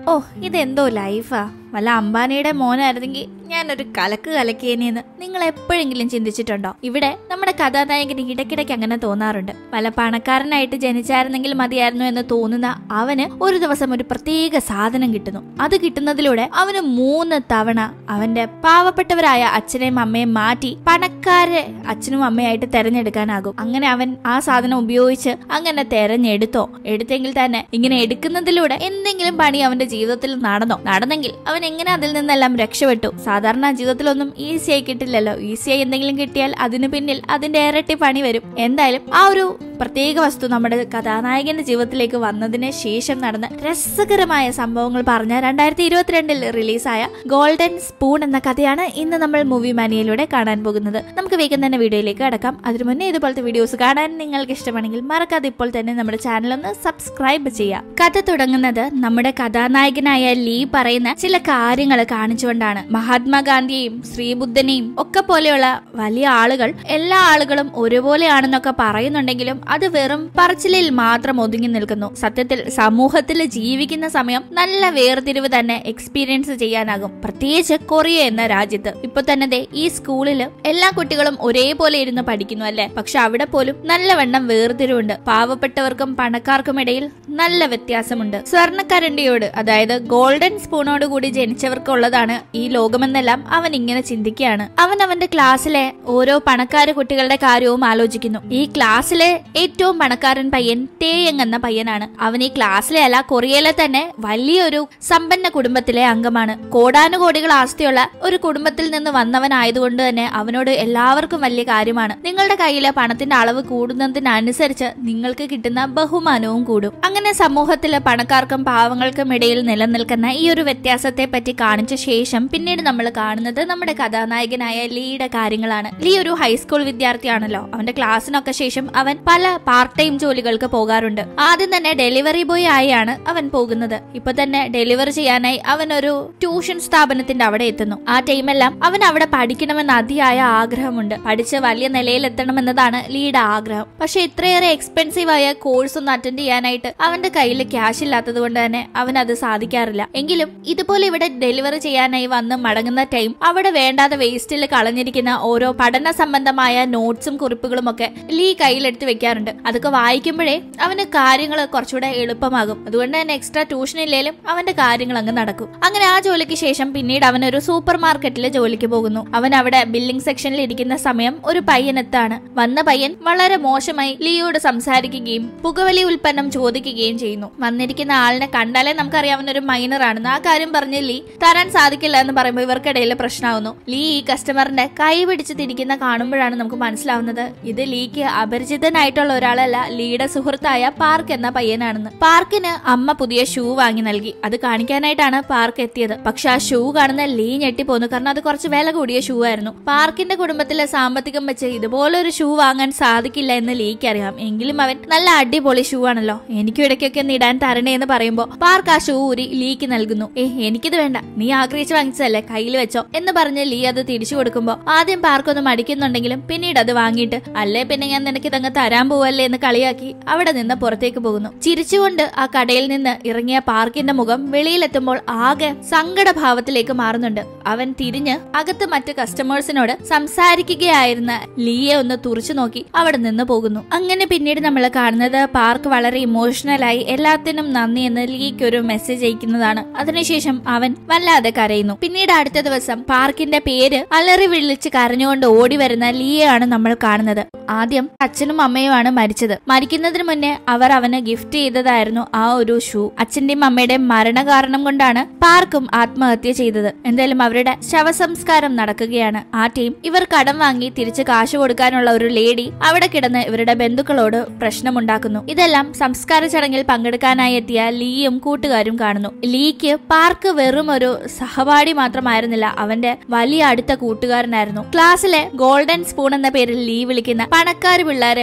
ഓ ഇതെന്തോ ലൈഫാ വല്ല അംബാനിയുടെ മോനായിരുന്നെങ്കിൽ ഞാനൊരു കലക്ക് കലക്കിയേനെന്ന് നിങ്ങൾ എപ്പോഴെങ്കിലും ചിന്തിച്ചിട്ടുണ്ടോ ഇവിടെ നമ്മുടെ കഥാനായകന് ഇടയ്ക്കിടയ്ക്ക് അങ്ങനെ തോന്നാറുണ്ട് പല പണക്കാരനായിട്ട് ജനിച്ചായിരുന്നെങ്കിൽ മതിയായിരുന്നു എന്ന് തോന്നുന്ന അവന് ഒരു ദിവസം ഒരു പ്രത്യേക സാധനം കിട്ടുന്നു അത് കിട്ടുന്നതിലൂടെ അവന് മൂന്ന് തവണ അവന്റെ പാവപ്പെട്ടവരായ അച്ഛനെയും അമ്മയും മാറ്റി പണക്കാരെ അച്ഛനും അമ്മയായിട്ട് തെരഞ്ഞെടുക്കാനാകും അങ്ങനെ അവൻ ആ സാധനം ഉപയോഗിച്ച് അങ്ങനെ തെരഞ്ഞെടുത്തോ എടുത്തെങ്കിൽ തന്നെ ഇങ്ങനെ എടുക്കുന്നതിലൂടെ എന്തെങ്കിലും പണി അവന്റെ ജീവിതത്തിൽ നടന്നോ നടന്നെങ്കിൽ അവൻ എങ്ങനെ അതിൽ നിന്നെല്ലാം രക്ഷപ്പെട്ടു സാധാരണ ജീവിതത്തിലൊന്നും ഈസിയായി കിട്ടില്ലല്ലോ ഈസിയായി എന്തെങ്കിലും കിട്ടിയാൽ അതിനു പിന്നിൽ അതിന്റെ ഇരട്ടി പണി വരും എന്തായാലും ആ ഒരു പ്രത്യേക വസ്തു നമ്മുടെ കഥാനായകന്റെ ജീവിതത്തിലേക്ക് വന്നതിന് ശേഷം നടന്ന രസകരമായ സംഭവങ്ങൾ പറഞ്ഞ രണ്ടായിരത്തി ഇരുപത്തിരണ്ടിൽ റിലീസായ ഗോൾഡൻ സ്പൂൺ എന്ന കഥയാണ് ഇന്ന് നമ്മൾ മൂവി മാനിയയിലൂടെ കാണാൻ പോകുന്നത് നമുക്ക് വേഗം തന്നെ വീഡിയോയിലേക്ക് കടക്കാം അതിനു മുന്നേ ഇതുപോലത്തെ വീഡിയോസ് കാണാൻ നിങ്ങൾക്ക് ഇഷ്ടമാണെങ്കിൽ മറക്കാതെ ഇപ്പോൾ തന്നെ നമ്മുടെ ചാനൽ ഒന്ന് സബ്സ്ക്രൈബ് ചെയ്യാം കഥ തുടങ്ങുന്നത് നമ്മുടെ കഥാനായകനായ ലീ പറയുന്ന ചില കാര്യങ്ങൾ കാണിച്ചുകൊണ്ടാണ് മഹാത്മാഗാന്ധിയെയും ശ്രീബുദ്ധനെയും ഒക്കെ പോലെയുള്ള വലിയ ആളുകൾ എല്ലാ ആളുകളും ഒരുപോലെയാണെന്നൊക്കെ പറയുന്നുണ്ടെങ്കിലും അത് വെറും പറച്ചിലിൽ മാത്രം ഒതുങ്ങി നിൽക്കുന്നു സത്യത്തിൽ സമൂഹത്തിൽ ജീവിക്കുന്ന സമയം നല്ല വേർതിരിവ് തന്നെ എക്സ്പീരിയൻസ് ചെയ്യാനാകും പ്രത്യേകിച്ച് കൊറിയ എന്ന രാജ്യത്ത് ഇപ്പൊ തന്നെ ദേ ഈ സ്കൂളില് എല്ലാ കുട്ടികളും ഒരേപോലെ ഇരുന്ന് പഠിക്കുന്നു അല്ലെ പക്ഷെ അവിടെ പോലും നല്ലവണ്ണം വേർതിരിവുണ്ട് പാവപ്പെട്ടവർക്കും പണക്കാർക്കും ഇടയിൽ നല്ല വ്യത്യാസമുണ്ട് സ്വർണ്ണക്കരണ്ടിയോട് അതായത് ഗോൾഡൻ സ്പൂണോട് കൂടി ജനിച്ചവർക്കുള്ളതാണ് ഈ ലോകമെന്നെല്ലാം അവൻ ഇങ്ങനെ ചിന്തിക്കുകയാണ് അവൻ അവന്റെ ക്ലാസ്സിലെ ഓരോ പണക്കാര കുട്ടികളുടെ കാര്യവും ആലോചിക്കുന്നു ഈ ക്ലാസ്സിലെ ഏറ്റവും പണക്കാരൻ പയ്യൻ തേയങ് എന്ന പയ്യനാണ് അവൻ ഈ ക്ലാസ്സിലെ അല്ല കൊറിയയിലെ തന്നെ വലിയൊരു സമ്പന്ന കുടുംബത്തിലെ അംഗമാണ് കോടാനുകോടികൾ ആസ്തിയുള്ള ഒരു കുടുംബത്തിൽ നിന്ന് വന്നവനായതുകൊണ്ട് തന്നെ അവനോട് എല്ലാവർക്കും വലിയ കാര്യമാണ് നിങ്ങളുടെ കയ്യിലെ പണത്തിന്റെ അളവ് കൂടുന്നതിനനുസരിച്ച് നിങ്ങൾക്ക് കിട്ടുന്ന ബഹുമാനവും കൂടും അങ്ങനെ സമൂഹത്തിലെ പണക്കാർക്കും പാവങ്ങൾക്കും ഇടയിൽ നിലനിൽക്കുന്ന ഈ ഒരു വ്യത്യാസത്തെ പറ്റി കാണിച്ച ശേഷം പിന്നീട് നമ്മൾ കാണുന്നത് നമ്മുടെ കഥാനായകനായ ലീയുടെ കാര്യങ്ങളാണ് ലീ ഒരു ഹൈസ്കൂൾ വിദ്യാർത്ഥിയാണല്ലോ അവന്റെ ക്ലാസ്സിനൊക്കെ ശേഷം അവൻ പല പാർട്ട് ടൈം ജോലികൾക്ക് പോകാറുണ്ട് ആദ്യം തന്നെ ഡെലിവറി ബോയ് ആയാണ് അവൻ പോകുന്നത് ഇപ്പൊ തന്നെ ഡെലിവറി ചെയ്യാനായി അവൻ ഒരു ട്യൂഷൻ സ്ഥാപനത്തിന്റെ അവിടെ എത്തുന്നു ആ ടൈമെല്ലാം അവൻ അവിടെ പഠിക്കണമെന്ന് അതിയായ ആഗ്രഹമുണ്ട് പഠിച്ച് വലിയ നിലയിൽ എത്തണമെന്നതാണ് ലീയുടെ ആഗ്രഹം പക്ഷെ ഇത്രയേറെ എക്സ്പെൻസീവ് ആയ കോഴ്സ് ഒന്ന് അറ്റൻഡ് ചെയ്യാനായിട്ട് അവന്റെ കയ്യിൽ ക്യാഷ് ഇല്ലാത്തത് കൊണ്ട് തന്നെ അവൻ അത് സാധിക്കാറില്ല എങ്കിലും ഇതുപോലെ ഇവിടെ ഡെലിവറി ചെയ്യാനായി വന്ന് മടങ്ങുന്ന ടൈം അവിടെ വേണ്ടാതെ വേസ്റ്റിൽ കളഞ്ഞിരിക്കുന്ന ഓരോ പഠന സംബന്ധമായ നോട്ട്സും കുറിപ്പുകളും ഒക്കെ ലീ കയ്യിലെടുത്ത് വെക്കാറുണ്ട് അതൊക്കെ വായിക്കുമ്പോഴേ അവന് കാര്യങ്ങൾ കുറച്ചുകൂടെ എളുപ്പമാകും അതുകൊണ്ട് തന്നെ എക്സ്ട്രാ ട്യൂഷൻ ഇല്ലേലും അവന്റെ കാര്യങ്ങൾ അങ്ങ് നടക്കും അങ്ങനെ ആ ജോലിക്ക് ശേഷം പിന്നീട് അവൻ ഒരു സൂപ്പർ മാർക്കറ്റിൽ ജോലിക്ക് പോകുന്നു അവൻ അവിടെ ബില്ലിംഗ് സെക്ഷനിൽ ഇരിക്കുന്ന സമയം ഒരു പയ്യൻ എത്താണ് വന്ന പയ്യൻ വളരെ മോശമായി ലിയോട് സംസാരിക്കുകയും പുകവലി ഉൽപ്പന്നം ചോദിക്കുകയും ചെയ്യുന്നു വന്നിരിക്കുന്ന ആളിനെ കണ്ടാലേ നമുക്കറിയാം അവനൊരു മൈനർ ആണെന്ന് ആ കാര്യം പറഞ്ഞ് ലീ തരാൻ സാധിക്കില്ല എന്ന് പറയുമ്പോൾ ഇവർക്കിടയിൽ പ്രശ്നമാവുന്നു ലീ ഈ കസ്റ്റമറിന്റെ കൈ പിടിച്ച് തിരിക്കുന്ന കാണുമ്പോഴാണ് നമുക്ക് മനസ്സിലാവുന്നത് ഇത് ലീക്ക് അപരിചിതനായിട്ടുള്ള ഒരാളല്ല ലീയുടെ സുഹൃത്തായ പാർക്ക് എന്ന പയ്യനാണെന്ന് പാർക്കിന് അമ്മ പുതിയ ഷൂ വാങ്ങി നൽകി അത് കാണിക്കാനായിട്ടാണ് പാർക്ക് എത്തിയത് പക്ഷെ ആ ഷൂ കാണുന്ന ലീ ഞെട്ടിപ്പോന്നു കാരണം അത് കുറച്ച് വില കൂടിയ ഷൂ ആയിരുന്നു പാർക്കിന്റെ കുടുംബത്തിലെ സാമ്പത്തികം വെച്ച് ഇതുപോലൊരു ഷൂ വാങ്ങാൻ സാധിക്കില്ല എന്ന് ലീക്ക് അറിയാം എങ്കിലും അവൻ നല്ല അടിപൊളി ഷൂ ആണല്ലോ എനിക്കും ഇടയ്ക്കൊക്കെ ഒന്ന് ഇടാൻ തരണേ എന്ന് പറയുമ്പോ പാർക്ക് ആ ഷൂ ഊരി ലീക്ക് നൽകുന്നു ഏ എനിക്കിത് വേണ്ട നീ ആഗ്രഹിച്ച് വാങ്ങിച്ചതല്ലേ കയ്യിൽ വെച്ചോ എന്ന് പറഞ്ഞ് ലീ അത് തിരിച്ചു കൊടുക്കുമ്പോ ആദ്യം പാർക്ക് ഒന്ന് മടിക്കുന്നുണ്ടെങ്കിലും പിന്നീട് അത് വാങ്ങിയിട്ട് അല്ലേ പിന്നെ ഞാൻ നിനക്ക് ഇതങ്ങ് തരാൻ പോവല്ലേ എന്ന് കളിയാക്കി അവിടെ നിന്ന് പുറത്തേക്ക് പോകുന്നു ചിരിച്ചുകൊണ്ട് ആ കടയിൽ നിന്ന് ഇറങ്ങിയ പാർക്കിന്റെ മുഖം വെളിയിലെത്തുമ്പോൾ ആകെ സങ്കടഭാവത്തിലേക്ക് മാറുന്നുണ്ട് അവൻ തിരിഞ്ഞ് അകത്ത് മറ്റ് കസ്റ്റമേഴ്സിനോട് സംസാരിക്കുകയായിരുന്ന ലീയെ ഒന്ന് തുറച്ചു നോക്കി അവിടെ നിന്ന് പോകുന്നു അങ്ങനെ പിന്നീട് നമ്മൾ കാണുന്നത് പാർക്ക് വളരെ ഇമോഷണലായി എല്ലാത്തിനും നന്ദി എന്ന് ലീക്ക് ഒരു മെസ്സേജ് അയക്കുന്നതാണ് അതിനുശേഷം അവൻ വല്ലാതെ കരയുന്നു പിന്നീട് അടുത്ത ദിവസം പാർക്കിന്റെ പേര് അലറി വിളിച്ച് കരഞ്ഞുകൊണ്ട് ഓടി വരുന്ന ലീയാണ് നമ്മൾ കാണുന്നത് ആദ്യം അച്ഛനും അമ്മയുമാണ് മരിച്ചത് മരിക്കുന്നതിന് മുന്നേ അവർ അവന് ഗിഫ്റ്റ് ചെയ്തതായിരുന്നു ആ ഒരു ഷൂ അച്ഛന്റെയും അമ്മയുടെയും മരണകാരണം കൊണ്ടാണ് പാർക്കും ആത്മഹത്യ ചെയ്തത് എന്തായാലും അവരുടെ ശവസംസ്കാരം നടക്കുകയാണ് ആ ടീം ഇവർ കടം വാങ്ങി തിരിച്ച് കാശ് കൊടുക്കാനുള്ള ഒരു ലേഡി അവിടെ കിടന്ന് ഇവരുടെ ബന്ധുക്കളോട് പ്രശ്നമുണ്ടാക്കുന്നു ഇതെല്ലാം സംസ്കാര ചടങ്ങിൽ പങ്കെടുക്കാനായി എത്തിയ ലീയും കൂട്ടുകാരും കാണുന്നു ലീക്ക് പാർക്ക് വെറും ഒരു സഹപാഠി മാത്രമായിരുന്നില്ല അവന്റെ വലിയ അടുത്ത കൂട്ടുകാരനായിരുന്നു ക്ലാസ്സിലെ ഗോൾഡൻ സ്പൂൺ എന്ന പേരിൽ ലീ വിളിക്കുന്ന പണക്കാര് പിള്ളേർ എപ്പോഴും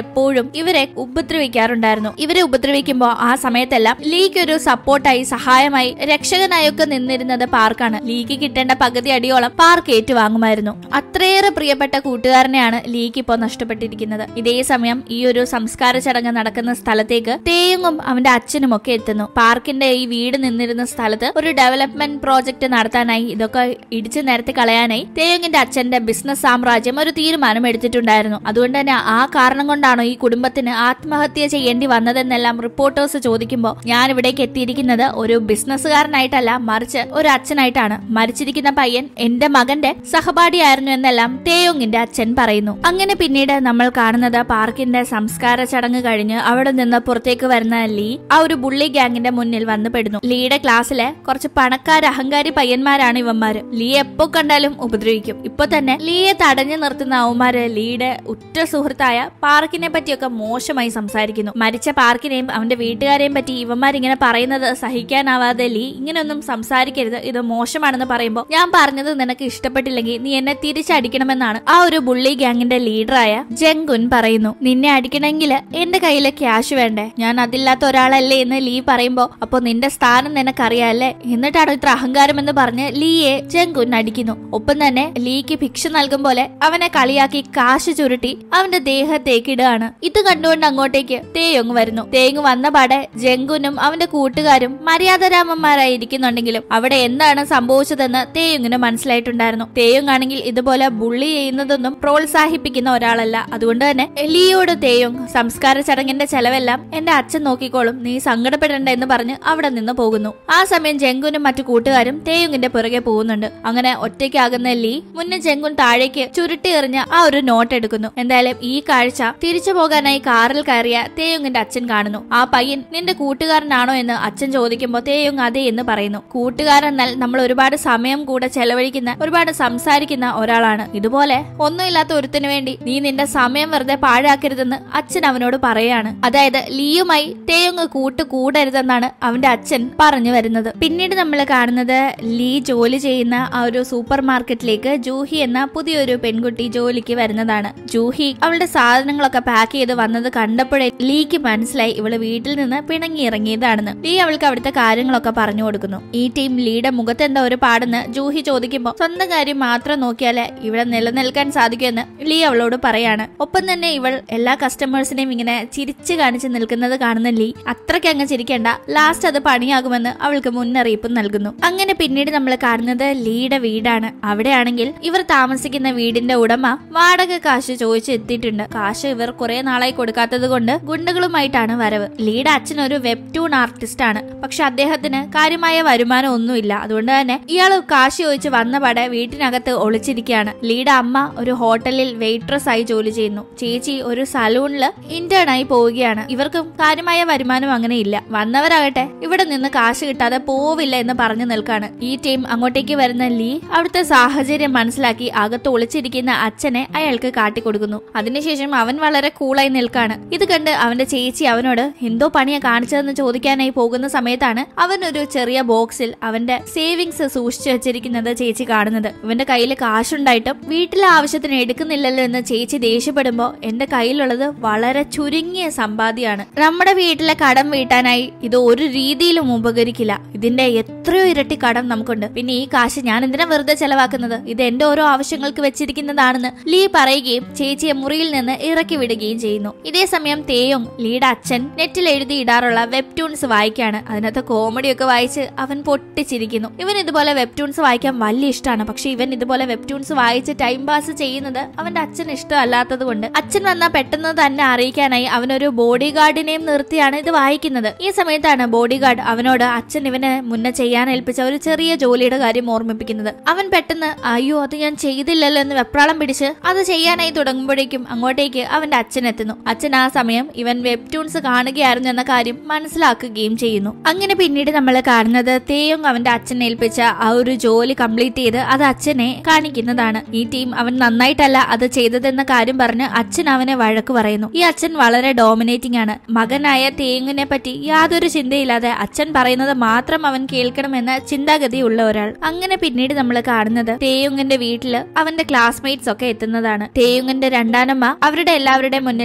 ഇവരെ ഉപദ്രവിക്കാറുണ്ടായിരുന്നു ഇവരെ ഉപദ്രവിക്കുമ്പോൾ ആ സമയത്തെല്ലാം ലീക്ക് ഒരു സപ്പോർട്ടായി സഹായമായി രക്ഷകനായൊക്കെ നിന്നിരുന്നത് പാർക്കാണ് ലീക്ക് കിട്ടേണ്ട പകുതി അടിയോളം പാർക്ക് ഏറ്റുവാങ്ങുമായിരുന്നു അത്രയേറെ പ്രിയപ്പെട്ട കൂട്ടുകാരനെയാണ് ലീക്ക് ഇപ്പോൾ നഷ്ടപ്പെട്ടിരിക്കുന്നത് ഇതേ സമയം ഈ ഒരു സംസ്കാര ചടങ്ങ് നടക്കുന്ന സ്ഥലത്തേക്ക് തേയുങ്ങും അവന്റെ അച്ഛനും ഒക്കെ എത്തുന്നു പാർക്കിന്റെ ഈ വീട് നിന്നിരുന്ന സ്ഥലത്ത് ഒരു ഡെവലപ്മെന്റ് പ്രോജക്റ്റ് നടത്താനായി ഇതൊക്കെ ഇടിച്ചു നിരത്തി കളയാനായി തേയുങ്ങിന്റെ അച്ഛന്റെ ബിസിനസ് സാമ്രാജ്യം ഒരു തീരുമാനം എടുത്തിട്ടുണ്ടായിരുന്നു അതുകൊണ്ട് തന്നെ ആ കാരണം കൊണ്ടാണോ ഈ കുടുംബത്തിന് ആത്മഹത്യ ചെയ്യേണ്ടി വന്നതെന്നെല്ലാം റിപ്പോർട്ടേഴ്സ് ചോദിക്കുമ്പോൾ ഞാൻ ഇവിടേക്ക് എത്തിയിരിക്കുന്നത് ഒരു ബിസിനസ്സുകാരനായിട്ടല്ല മറിച്ച് ഒരു അച്ഛനായിട്ടാണ് മരിച്ചിരിക്കുന്ന പയ്യൻ എന്റെ മകന്റെ സഹപാഠിയായിരുന്നു എന്നെല്ലാം തേയോങ്ങിന്റെ അച്ഛൻ പറയുന്നു അങ്ങനെ പിന്നീട് നമ്മൾ കാണുന്നത് പാർക്കിന്റെ സംസ്കാര ചടങ്ങ് കഴിഞ്ഞ് അവിടെ നിന്ന് പുറത്തേക്ക് വരുന്ന ലീ ആ ഒരു ബുള്ളി ഗ്യാങ്ങിന്റെ മുന്നിൽ വന്ന് പെടുന്നു ലീയുടെ ക്ലാസ്സിലെ കുറച്ച് പണക്കാർ അഹങ്കാരി പയ്യന്മാരാണ് ഇവന്മാര് ലീ എപ്പോ കണ്ടാലും ഉപദ്രവിക്കും ഇപ്പൊ തന്നെ ലീയെ തടഞ്ഞു നിർത്തുന്ന അവന്മാര് ലീയുടെ ഉറ്റ സുഹൃത്തായ പാർക്കിനെ പറ്റിയൊക്കെ മോശമായി സംസാരിക്കുന്നു മരിച്ച പാർക്കിനെയും അവന്റെ വീട്ടുകാരെയും പറ്റി ഇവന്മാരിങ്ങനെ പറയുന്നത് സഹിക്കാനാവാതെ ലീ ഇങ്ങനെയൊന്നും സംസാരിക്കരുത് ഇത് മോശമാണെന്ന് പറയുമ്പോൾ ഞാൻ പറഞ്ഞത് നിനക്ക് ഇഷ്ടപ്പെട്ടില്ലെങ്കിൽ നീ എന്നെ തിരിച്ചടിക്കണമെന്നാണ് ആ ഒരു ബുള്ളി ഗ്യാങ്ങിന്റെ ലീഡറായ ജങ്കുൻ പറയുന്നു നിന്നെ അടിക്കണമെങ്കിൽ എന്റെ കയ്യില് ക്യാഷ് വേണ്ടേ ഞാൻ അതില്ലാത്ത ഒരാളല്ലേ എന്ന് ലീ പറയുമ്പോ അപ്പൊ നിന്റെ സ്ഥാനം നിനക്കറിയാല്ലേ എന്നിട്ടാണ് ഇത്ര അഹങ്കാരം എന്ന് പറഞ്ഞ് ലീയെ ജങ്കുൻ അടിക്കുന്നു ഒപ്പം തന്നെ ലീക്ക് ഭിക്ഷ നൽകും പോലെ അവനെ കളിയാക്കി കാശ് ചുരുട്ടി അവന്റെ ദേഹത്തേക്ക് ഇടുകയാണ് ഇത് കണ്ടുകൊണ്ട് അങ്ങോട്ടേക്ക് തേയൊങ് വരുന്നു തേങ്ങ് വന്ന പാടെ ജങ്കുനും അവന്റെ കൂട്ടുകാരും മര്യാദരാമന്മാരായി ഇരിക്കുന്നുണ്ടെങ്കിലും അവിടെ എന്താണ് സംഭവിച്ചതെന്ന് തേയുങ്ങിന് മനസ്സിലായിട്ടുണ്ടായിരുന്നു തേയുങ്ങാണെങ്കിൽ ഇതുപോലെ ബുള്ളി ചെയ്യുന്നതൊന്നും പ്രോത്സാഹിപ്പിക്കുന്ന ഒരാളല്ല അതുകൊണ്ട് തന്നെ ലീയോട് തേയുങ് സംസ്കാര ചടങ്ങിന്റെ ചെലവെല്ലാം എന്റെ അച്ഛൻ നോക്കിക്കോളും നീ സങ്കടപ്പെടേണ്ട എന്ന് പറഞ്ഞ് അവിടെ നിന്ന് പോകുന്നു ആ സമയം ജങ്കുനും മറ്റു കൂട്ടുകാരും തേയുങ്ങിന്റെ പുറകെ പോകുന്നുണ്ട് അങ്ങനെ ഒറ്റയ്ക്കാകുന്ന ലീ മുന്നേ ജങ്കുൻ താഴേക്ക് ചുരുട്ടി എറിഞ്ഞ ആ ഒരു നോട്ട് എടുക്കുന്നു എന്തായാലും ഈ കാഴ്ച തിരിച്ചു പോകാനായി കാറിൽ കയറിയ തേയുങ്ങിന്റെ അച്ഛൻ കാണുന്നു ആ പയ്യൻ നിന്റെ കൂട്ടുകാരനാണോ എന്ന് അച്ഛൻ ചോദിക്കുമ്പോൾ തേയുങ് അതെ എന്ന് പറയുന്നു കൂട്ടുകാരെന്നാൽ നമ്മൾ ഒരുപാട് സമയം കൂടെ ചെലവഴിക്കുന്ന ഒരുപാട് സംസാരിക്കുന്ന ഒരാളാണ് ഇതുപോലെ ഒന്നുമില്ലാത്ത ഒരുത്തിന് വേണ്ടി നീ നിന്റെ സമയം വെറുതെ പാഴാക്കരുതെന്ന് അച്ഛൻ അവനോട് പറയാണ് അതായത് ലീയുമായി തേയുങ് കൂട്ട് കൂടരുതെന്നാണ് അവന്റെ അച്ഛൻ പറഞ്ഞു വരുന്നത് പിന്നീട് നമ്മൾ കാണുന്നത് ലീ ജോലി ചെയ്യുന്ന ആ ഒരു സൂപ്പർ മാർക്കറ്റിലേക്ക് ജൂഹി എന്ന പുതിയൊരു പെൺകുട്ടി ജോലിക്ക് വരുന്നതാണ് ജൂഹി അവളുടെ സാധനങ്ങളൊക്കെ പാക്ക് ചെയ്ത് വന്നത് കണ്ടപ്പോഴേ ലീക്ക് മനസ്സിലായി ഇവള് വീട്ടിൽ നിന്ന് പിണങ്ങി ഇറങ്ങിയതാണെന്ന് ലീ അവൾക്ക് അവിടുത്തെ കാര്യങ്ങളൊക്കെ പറഞ്ഞു കൊടുക്കുന്നു ഈ ടീം ലീയുടെ മുഖത്ത് എന്താ ഒരു പാടെന്ന് ജൂഹി ചോദിക്കുമ്പോൾ സ്വന്തം കാര്യം മാത്രം നോക്കിയാലേ ഇവിടെ നിലനിൽക്കാൻ സാധിക്കുമെന്ന് ലീ അവളോട് പറയാണ് ഒപ്പം തന്നെ ഇവൾ എല്ലാ കസ്റ്റമേഴ്സിനെയും ഇങ്ങനെ ചിരിച്ചു കാണിച്ച് നിൽക്കുന്നത് കാണുന്ന ലീ അത്രയ്ക്ക് അങ്ങ് ചിരിക്കേണ്ട ലാസ്റ്റ് അത് പണിയാകുമെന്ന് അവൾക്ക് മുന്നറിയിപ്പ് നൽകുന്നു അങ്ങനെ പിന്നീട് നമ്മൾ കാണുന്നത് ലീയുടെ വീടാണ് അവിടെയാണെങ്കിൽ ഇവർ താമസിക്കുന്ന വീടിന്റെ ഉടമ വാടക കാശ് ചോദിച്ച് എത്തിയിട്ടുണ്ട് കാശ് ഇവർ കുറെ നാളായി കൊടുക്കാത്തത് കൊണ്ട് ഗുണ്ടകളുമായിട്ടാണ് വരവ് ലീയുടെ അച്ഛൻ ഒരു വെബ്റ്റൂൺ ആർട്ടിസ്റ്റ് ആണ് പക്ഷെ അദ്ദേഹത്തിന് കാര്യമായ വരുമാനം ഒന്നുമില്ല അതുകൊണ്ട് തന്നെ ഇയാൾ കാശ് ചോദിച്ച് വന്ന പടെ വീട്ടിനകത്ത് ഒളിച്ചിരിക്കുകയാണ് ലീയുടെ അമ്മ ഒരു ഹോട്ടലിൽ വെയിട്രസ് ആയി ജോലി ചെയ്യുന്നു ചേച്ചി ഒരു സലൂണില് ഇന്റേൺ ആയി പോവുകയാണ് ഇവർക്കും കാര്യമായ വരുമാനം അങ്ങനെ ഇല്ല വന്നവരാകട്ടെ ഇവിടെ നിന്ന് കാശ് കിട്ടാതെ പോവില്ല എന്ന് പറഞ്ഞു നിൽക്കാണ് ഈ ടീം അങ്ങോട്ടേക്ക് വരുന്ന ലീ അവിടുത്തെ സാഹചര്യം മനസ്സിലാക്കി അകത്ത് ഒളിച്ചിരിക്കുന്ന അച്ഛനെ അയാൾക്ക് കാട്ടിക്കൊടുക്കുന്നു അതിനുശേഷം അവൻ വളരെ കൂളായി നിൽക്കാണ് ഇത് കണ്ട് അവന്റെ ചേച്ചി അവനോട് എന്തോ പണിയാ കാണിച്ചതെന്ന് ചോദിക്കാനായി പോകുന്ന സമയത്താണ് അവൻ ഒരു ചെറിയ ബോക്സിൽ അവന്റെ സേവിങ്സ് സൂക്ഷിച്ചു വെച്ചിരിക്കുന്നത് ചേച്ചി കാണുന്നത് ഇവന്റെ കയ്യിൽ കാശുണ്ടായിട്ടും വീട്ടിലെ ആവശ്യത്തിന് എടുക്കുന്നില്ലല്ലോ എന്ന് ചേച്ചി ദേഷ്യപ്പെടുമ്പോ എന്റെ കയ്യിലുള്ളത് വളരെ ചുരുങ്ങിയ സമ്പാദ്യമാണ് നമ്മുടെ വീട്ടിലെ കടം വീട്ടാനായി ഇത് ഒരു രീതിയിലും ഉപകരിക്കില്ല ഇതിന്റെ എത്രയോ ഇരട്ടി കടം നമുക്കുണ്ട് പിന്നെ ഈ കാശ് ഞാൻ എന്തിനാ വെറുതെ ചെലവാക്കുന്നത് ഇത് എന്റെ ഓരോ ആവശ്യങ്ങൾക്ക് വെച്ചിരിക്കുന്നതാണെന്ന് ലീ പറയുകയും ചേച്ചിയെ മുറിയിൽ നിന്ന് ഇറക്കി വിടുകയും ചെയ്യുന്നു ഇതേ സമയം തേയോങ് ലീയുടെ അച്ഛൻ നെറ്റിൽ എഴുതി ഇടാറുള്ള വെബ്റ്റൂൺസ് വായിക്കാണ് അതിനകത്ത് കോമഡിയൊക്കെ വായിച്ച് അവൻ പൊട്ടിച്ചിരിക്കുന്നു ഇവൻ ഇതുപോലെ വെബ്റ്റൂൺസ് വായിക്കാൻ വലിയ ഇഷ്ടമാണ് പക്ഷെ ഇവൻ ഇതുപോലെ വെബ്റ്റൂൺസ് വായിച്ച് ടൈം പാസ് ചെയ്യുന്നത് അവന്റെ അച്ഛൻ ഇഷ്ടമല്ലാത്തത് കൊണ്ട് അച്ഛൻ വന്നാൽ പെട്ടെന്ന് തന്നെ അറിയിക്കാനായി അവനൊരു ബോഡി ഗാർഡിനെയും നിർത്തിയാണ് ഇത് വായിക്കുന്നത് ഈ സമയത്താണ് ബോഡി ഗാർഡ് അവനോട് അച്ഛൻ ഇവന് മുന്നേ ചെയ്യാൻ ഏൽപ്പിച്ച ഒരു ചെറിയ ജോലിയുടെ കാര്യം ഓർമ്മിപ്പിക്കുന്നത് അവൻ പെട്ടെന്ന് അയ്യോ അത് ഞാൻ ചെയ്തില്ലല്ലോ എന്ന് വെപ്രാളം പിടിച്ച് അത് ചെയ്യാനായി തുടങ്ങുമ്പോഴേക്കും അങ്ങോട്ടേക്ക് അവന്റെ അച്ഛൻ എത്തുന്നു അച്ഛൻ ആ സമയം ഇവൻ വെബ്റ്റൂൺസ് കാണുകയായിരുന്നു എന്ന കാര്യം മനസ്സിലാക്കുകയും ചെയ്യുന്നു അങ്ങനെ പിന്നീട് നമ്മൾ കാണുന്നത് തേയോങ് അവന്റെ അച്ഛനെ ഏൽപ്പിച്ച ആ ഒരു ജോലി കംപ്ലീറ്റ് ചെയ്ത് അത് അച്ഛനെ കാണിക്കുന്നതാണ് ഈ ടീം അവൻ നന്നായിട്ടല്ല അത് ചെയ്തതെന്ന കാര്യം പറഞ്ഞ് അച്ഛൻ അവനെ വഴക്ക് പറയുന്നു ഈ അച്ഛൻ വളരെ ഡോമിനേറ്റിംഗ് ആണ് മകനായ തേങ്ങിനെ പറ്റി യാതൊരു ചിന്തയില്ലാതെ അച്ഛൻ പറയുന്നത് മാത്രം അവൻ കേൾക്കണമെന്ന ചിന്താഗതി ഉള്ള ഒരാൾ അങ്ങനെ പിന്നീട് നമ്മൾ കാണുന്നത് തേയുങ്ങിന്റെ വീട്ടില് അവന്റെ ക്ലാസ്മേറ്റ്സ് ഒക്കെ എത്തുന്നതാണ് തേയുങ്ങിന്റെ രണ്ടാനമ്മ അവരുടെ എല്ലാവരുടെ മുന്നിൽ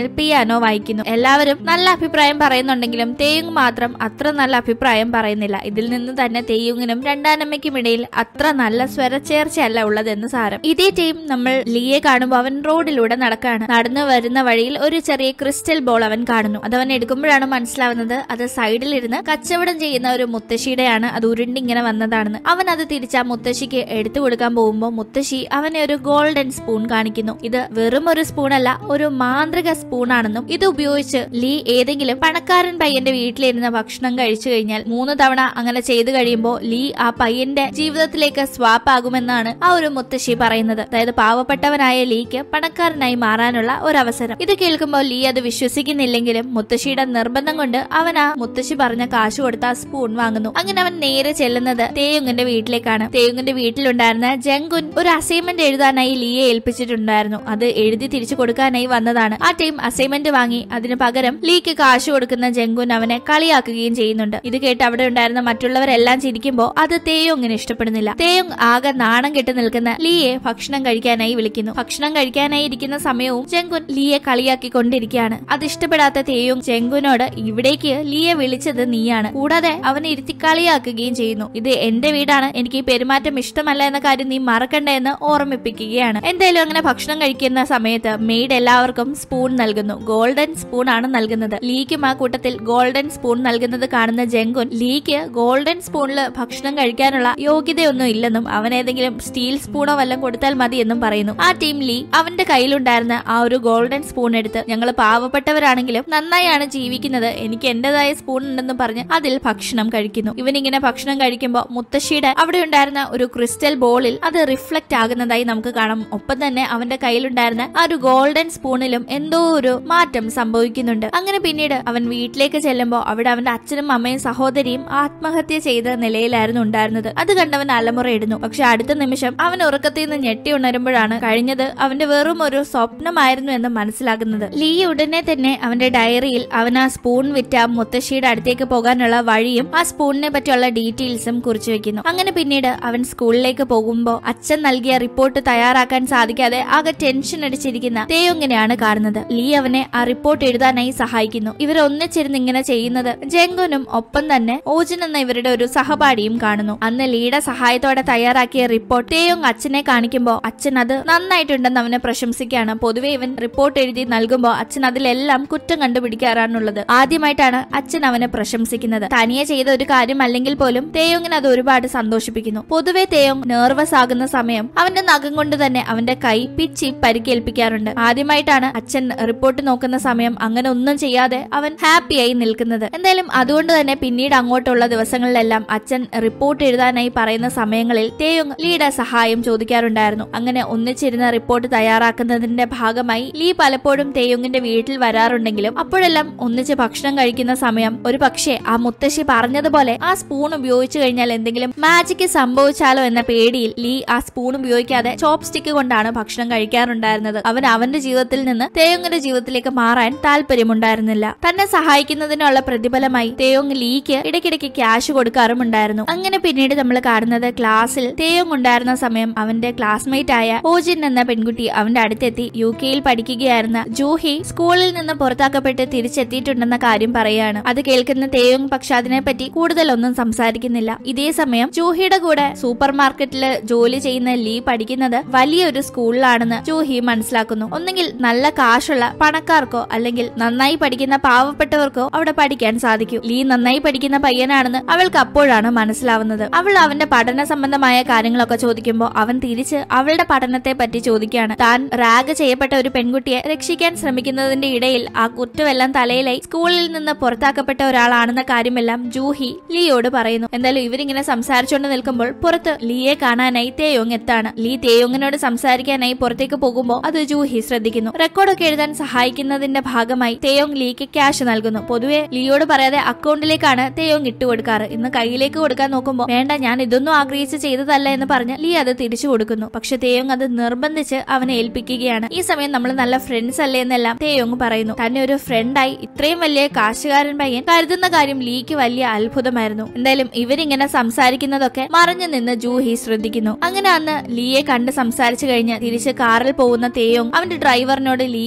പിയാനോയിൽ പിയാനോ വായിക്കുന്നു എല്ലാവരും നല്ല അഭിപ്രായം പറയുന്നുണ്ടെങ്കിലും തേയുങ് മാത്രം അത്ര നല്ല അഭിപ്രായം പറയുന്നില്ല ഇതിൽ നിന്ന് തന്നെ തേയുങ്ങിനും രണ്ടാനമ്മയ്ക്കും ഇടയിൽ അത്ര നല്ല സ്വരച്ചേർച്ചയല്ല ഉള്ളതെന്ന് സാരം ഇതേ ടീം നമ്മൾ ലീയെ കാണുമ്പോൾ അവൻ റോഡിലൂടെ നടക്കാണ് നടന്നു വരുന്ന വഴിയിൽ ഒരു ചെറിയ ക്രിസ്റ്റൽ ബോൾ അവൻ കാണുന്നു അതവൻ എടുക്കുമ്പോഴാണ് മനസ്സിലാവുന്നത് അത് സൈഡിലിരുന്ന് കച്ചവടം ചെയ്യുന്ന ഒരു മുത്തശ്ശിയുടെയാണ് അത് ഉരുണ്ടിങ്ങനെ വന്നതാണെന്ന് അവൻ അത് തിരിച്ച് ആ മുത്തശ്ശിക്ക് എടുത്തു കൊടുക്കാൻ പോകുമ്പോൾ മുത്തശ്ശി അവനെ ഒരു ഗോൾഡൻ സ്പൂൺ കാണിക്കുന്നു ഇത് വെറും ഒരു സ്പൂണല്ല ഒരു മാന്ത്രിക സ്പൂണാണെന്നും ഇത് ഉപയോഗിച്ച് ലീ ഏതെങ്കിലും പണക്കാരൻ പയ്യന്റെ വീട്ടിലിരുന്ന് ഭക്ഷണം കഴിച്ചു കഴിഞ്ഞാൽ മൂന്ന് തവണ അങ്ങനെ ചെയ്തു കഴിയുമ്പോൾ ലീ ആ പയ്യന്റെ ജീവിതത്തിലേക്ക് സ്വാപ്പ് ആകുമെന്നാണ് ആ ഒരു മുത്തശ്ശി പറയുന്നത് അതായത് പാവപ്പെട്ടവനായ ലീക്ക് പണക്കാരനായി മാറാനുള്ള ഒരു അവസരം ഇത് കേൾക്കുമ്പോൾ ലീ അത് വിശ്വസിക്കുന്നില്ലെങ്കിലും മുത്തശ്ശിയുടെ നിർബന്ധം കൊണ്ട് അവൻ ആ മുത്തശ്ശി പറഞ്ഞ കാശ് കൊടുത്ത് ആ സ്പൂൺ വാങ്ങുന്നു അങ്ങനെ അവൻ നേരെ ചെല്ലുന്നത് തേയുങ്ങിന്റെ വീട്ടിലേക്കാണ് തേയുങ്ങിന്റെ വീട്ടിലുണ്ടായിരുന്ന ജങ്കുൻ ഒരു അസൈൻമെന്റ് എഴുതാനായി ലീയെ ഏൽപ്പിച്ചിട്ടുണ്ടായിരുന്നു അത് എഴുതി തിരിച്ചു കൊടുക്കാനായി വന്നതാണ് ആ ടീം അസൈൻമെന്റ് വാങ്ങി അതിന് പകരം ലീക്ക് കാശ് കൊടുക്കുന്ന ജങ്കുൻ അവനെ കളിയാക്കുകയും ചെയ്യുന്നുണ്ട് ഇത് കേട്ട് അവിടെ ഉണ്ടായിരുന്ന മറ്റുള്ളവരെല്ലാം ചിരിക്കുമ്പോൾ അത് തേയോങ്ങിന് ഇഷ്ടപ്പെടുന്നില്ല തേയോങ് ആകെ നാണം കെട്ട് നിൽക്കുന്ന ലീയെ ഭക്ഷണം കഴിക്കാനായി വിളിക്കുന്നു ഭക്ഷണം കഴിക്കാനായി ഇരിക്കുന്ന സമയവും ജങ്കുൻ ലീയെ കളിയാക്കിക്കൊണ്ടിരിക്കുകയാണ് അത് ഇഷ്ടപ്പെടാത്ത തേയോങ് ജങ്കുനോട് ഇവിടേക്ക് ലീയെ വിളിച്ചത് നീയാണ് കൂടാതെ അവനെ ഇരുത്തി കളിയാക്കുകയും ചെയ്യുന്നു ഇത് എന്റെ വീടാണ് എനിക്ക് ഈ പെരുമാറ്റം ഇഷ്ടമല്ല എന്ന കാര്യം നീ മറക്കണ്ട എന്ന് ഓർമ്മിപ്പിക്കുകയാണ് എന്തായാലും അങ്ങനെ ഭക്ഷണം കഴിക്കുന്ന സമയത്ത് മെയ്ഡ് എല്ലാവർക്കും സ്പൂൺ നൽകുന്നു ഗോൾഡൻ സ്പൂൺ ആണ് നൽകുന്നത് ലീക്കും ആ കൂട്ടത്തിൽ ഗോൾഡൻ സ്പൂൺ നൽകുന്നത് കാണുന്ന ജങ്കുൻ ലീക്ക് ഗോൾഡൻ സ്പൂണിൽ ഭക്ഷണം കഴിക്കാനുള്ള യോഗ്യതയൊന്നും ഇല്ലെന്നും അവൻ ഏതെങ്കിലും സ്റ്റീൽ സ്പൂണോ വല്ലതും കൊടുത്താൽ മതി എന്നും പറയുന്നു ആ ടീം ലീ അവന്റെ കയ്യിലുണ്ടായിരുന്ന ആ ഒരു ഗോൾഡൻ സ്പൂൺ എടുത്ത് ഞങ്ങൾ പാവപ്പെട്ടവരാണെങ്കിലും നന്നായാണ് ജീവിക്കുന്നത് എനിക്ക് എന്റേതായ സ്പൂൺ ഉണ്ടെന്ന് പറഞ്ഞ് അതിൽ ഭക്ഷണം കഴിക്കുന്നു ഇവനിങ്ങനെ ഭക്ഷണം കഴിക്കുമ്പോൾ മുത്തശ്ശിയുടെ അവിടെ ഉണ്ടായിരുന്ന ഒരു ക്രിസ്റ്റൽ ബോളിൽ അത് റിഫ്ലക്ട് ആകുന്നതായി നമുക്ക് കാണാം ഒപ്പം തന്നെ അവന്റെ കയ്യിലുണ്ടായിരുന്ന ആ ഒരു ഗോൾഡൻ സ്പൂണിലും എന്തോ ഒരു മാറ്റം സംഭവിക്കുന്നുണ്ട് അങ്ങനെ പിന്നീട് അവൻ വീട്ടിലേക്ക് ചെല്ലുമ്പോൾ അവിടെ അവന്റെ അച്ഛനും അമ്മയും സഹോദരിയും ആത്മഹത്യ ചെയ്ത നിലയിലായിരുന്നു ഉണ്ടായിരുന്നത് അത് കണ്ടവൻ അലമുറയിടുന്നു പക്ഷെ അടുത്ത നിമിഷം അവൻ ഉറക്കത്തിൽ നിന്ന് ഞെട്ടി ഉണരുമ്പോഴാണ് കഴിഞ്ഞത് അവന്റെ വെറും ഒരു സ്വപ്നമായിരുന്നു എന്ന് മനസ്സിലാക്കുന്നത് ലീ ഉടനെ തന്നെ അവന്റെ ഡയറിയിൽ അവൻ ആ സ്പൂൺ വിറ്റ മുത്തശ്ശിയുടെ അടുത്തേക്ക് പോകാനുള്ള വഴിയും ആ സ്പൂണിനെ പറ്റിയുള്ള ഡീറ്റെയിൽസും കുറിച്ചു വെക്കുന്നു അങ്ങനെ പിന്നീട് അവൻ സ്കൂളിലേക്ക് പോകുമ്പോൾ അച്ഛൻ നൽകിയ റിപ്പോർട്ട് തയ്യാറാക്കാൻ സാധിക്കാതെ ആകെ ടെൻഷൻ അടിച്ചിരിക്കുന്ന തേയൊങ്ങിനെയാണ് കാണുന്നത് ലീ അവനെ ആ റിപ്പോർട്ട് എഴുതാനായി സഹായിക്കുന്നു ഇവർ ഒന്നിച്ചിരുന്ന് ഇങ്ങനെ ചെയ്യുന്നത് ജങ്കുനും ഒപ്പം തന്നെ ഓജൻ എന്ന ഇവരുടെ ഒരു സഹപാഠിയും കാണുന്നു അന്ന് ലീയുടെ സഹായത്തോടെ തയ്യാറാക്കിയ റിപ്പോർട്ട് തേയോങ് അച്ഛനെ കാണിക്കുമ്പോൾ അച്ഛൻ അത് നന്നായിട്ടുണ്ടെന്ന് അവനെ പ്രശംസിക്കുകയാണ് പൊതുവെ ഇവൻ റിപ്പോർട്ട് എഴുതി നൽകുമ്പോൾ അച്ഛൻ അതിലെല്ലാം കുറ്റം കണ്ടുപിടിക്കാറാണുള്ളത് ആദ്യമായിട്ടാണ് അച്ഛൻ അവനെ പ്രശംസിക്കുന്നത് തനിയെ ചെയ്ത ഒരു കാര്യം അല്ലെങ്കിൽ പോലും തേയോങ്ങിന് അത് ഒരുപാട് സന്തോഷിപ്പിക്കുന്നു പൊതുവെ തേയോങ് നെർവസ് ആകുന്ന സമയം അവന്റെ നഖം കൊണ്ട് തന്നെ അവന്റെ കൈ പിച്ചി പരിക്കേൽപ്പിക്കാറുണ്ട് ആദ്യമായിട്ടാണ് അച്ഛൻ റിപ്പോർട്ട് നോക്കുന്ന സമയം അങ്ങനെ ഒന്നും ചെയ്യാതെ അവൻ ഹാപ്പിയായി നിൽക്കുന്നത് എന്തായാലും അതുകൊണ്ട് തന്നെ പിന്നീട് അങ്ങോട്ടുള്ള ദിവസങ്ങളിലെല്ലാം അച്ഛൻ റിപ്പോർട്ട് എഴുതാനായി പറയുന്ന സമയങ്ങളിൽ തേയോങ് ലീയുടെ സഹായം ചോദിക്കാറുണ്ടായിരുന്നു അങ്ങനെ ഒന്നിച്ചിരുന്ന റിപ്പോർട്ട് തയ്യാറാക്കുന്നതിന്റെ ഭാഗമായി ലീ പലപ്പോഴും തേയോങ്ങിന്റെ വീട്ടിൽ വരാറുണ്ടെങ്കിലും അപ്പോഴെല്ലാം ഒന്നിച്ച് ഭക്ഷണം കഴിക്കുന്ന സമയം ഒരു പക്ഷേ ആ മുത്തശ്ശി പറഞ്ഞതുപോലെ ആ സ്പൂൺ ഉപയോഗിച്ചു കഴിഞ്ഞാൽ എന്തെങ്കിലും മാജിക് സംഭവിച്ചാലോ എന്ന പേടിയിൽ ലീ ആ സ്പൂൺ ഉപയോഗിക്കാതെ ചോപ്പ് സ്റ്റിക്ക് കൊണ്ടാണ് ഭക്ഷണം കഴിക്കാറുണ്ടായിരുന്നത് അവൻ അവന്റെ ജീവിതത്തിൽ നിന്ന് തേയോങ്ങിന്റെ ജീവിതത്തിലേക്ക് മാറാൻ താല്പര്യമുണ്ടായിരുന്നില്ല തന്നെ സഹായിക്കുന്നതിനുള്ള പ്രതിഫലമായി തേയോങ് ലീക്ക് ഇടയ്ക്കിടയ്ക്ക് ക്യാഷ് കൊടുക്കാറുമുണ്ടായിരുന്നു അങ്ങനെ പിന്നീട് നമ്മൾ കാണുന്നത് ക്ലാസ്സിൽ തേയോങ് ഉണ്ടായിരുന്ന സമയം അവന്റെ ക്ലാസ്മേറ്റ് ആയ ഓജിൻ എന്ന പെൺകുട്ടി അവന്റെ അടുത്തെത്തി യു കെയിൽ പഠിക്കുകയായിരുന്ന ജൂഹി സ്കൂളിൽ നിന്ന് പുറത്താക്കപ്പെട്ട് തിരിച്ചെത്തിയിട്ടുണ്ടെന്ന കാര്യം പറയാണ് അത് കേൾക്കുന്ന തേയോങ് പക്ഷെ അതിനെപ്പറ്റി കൂടുതലൊന്നും സംസാരിക്കുന്നില്ല ഇതേ സമയം ജൂഹിയുടെ കൂടെ സൂപ്പർ മാർക്കറ്റിൽ ജോലി ചെയ്യുന്ന ലീ പഠിക്കുന്നത് വലിയൊരു സ്കൂളിലാണെന്ന് ജൂഹി മനസ്സിലാക്കുന്നു ഒന്നെങ്കിൽ നല്ല കാശുള്ള പണക്കാർക്കോ അല്ലെങ്കിൽ നന്നായി പഠിക്കുന്ന പാവപ്പെട്ടവർക്കോ അവിടെ പഠിക്കാൻ സാധിക്കും ലീ നന്നായി പഠിക്കുന്ന പയ്യനാണെന്ന് അവൾക്ക് അപ്പോഴാണ് മനസ്സിലാവുന്നത് അവൾ അവന്റെ പഠന സംബന്ധമായ കാര്യങ്ങളൊക്കെ ചോദിക്കുമ്പോൾ അവൻ തിരിച്ച് അവളുടെ പഠനത്തെ പറ്റി ചോദിക്കുകയാണ് താൻ റാഗ് ചെയ്യപ്പെട്ട ഒരു പെൺകുട്ടിയെ രക്ഷിക്കാൻ ശ്രമിക്കുന്നതിന്റെ ഇടയിൽ ആ കുറ്റമെല്ലാം തലയിലായി സ്കൂളിൽ നിന്ന് പുറത്താക്കപ്പെട്ട ഒരാളാണെന്ന കാര്യമെല്ലാം ജൂഹി ലീയോട് പറയുന്നു എന്തായാലും ഇവരിങ്ങനെ സംസാരിച്ചുകൊണ്ട് നിൽക്കുമ്പോൾ പുറത്ത് ലീയെ കാണാനായി തേയോങ് എത്താണ് ലീ തേയോങ്ങിനോട് സംസാരിക്കാനായി പുറത്തേക്ക് പോകുമ്പോൾ അത് ജൂഹി ശ്രദ്ധിക്കുന്നു റെക്കോർഡൊക്കെ എഴുതാൻ സഹായിക്കുന്നതിന്റെ ഭാഗമായി തേയോങ് ലീക്ക് ക്യാഷ് നൽകുന്നു പൊതുവെ ലീയോട് പറയാതെ അക്കൗണ്ടിലേക്കാണ് തേയോങ് ഇട്ടുകൊടുക്കാറ് ഇന്ന് കയ്യിലേക്ക് കൊടുക്കാൻ നോക്കുമ്പോൾ വേണ്ട ഞാൻ ഇതൊന്നും ആഗ്രഹിച്ച് ചെയ്തതല്ല എന്ന് പറഞ്ഞ് ലീ അത് തിരിച്ചു കൊടുക്കുന്നു പക്ഷെ തേയോങ് അത് നിർബന്ധിച്ച് അവനെ ഏൽപ്പിക്കുകയാണ് ഈ സമയം നമ്മൾ നല്ല ഫ്രണ്ട്സ് അല്ലേ എന്നെല്ലാം തേയോങ് പറയുന്നു തന്നെ ഒരു ഫ്രണ്ടായി ഇത്രയും വലിയ കാശുകാരൻ പയ്യൻ കരുതുന്ന കാര്യം ലീക്ക് വലിയ അത്ഭുതമായിരുന്നു എന്തായാലും ഇവരിങ്ങനെ സംസാരിക്കുന്നതൊക്കെ മറഞ്ഞു നിന്ന് ജൂഹി ശ്രദ്ധിക്കുന്നു അങ്ങനെ അന്ന് ലീയെ കണ്ട് സംസാരിച്ചു കഴിഞ്ഞ് തിരിച്ച് കാറിൽ പോകുന്ന തേയോങ് അവന്റെ ഡ്രൈവറിനോട് ലീയെ പറ്റി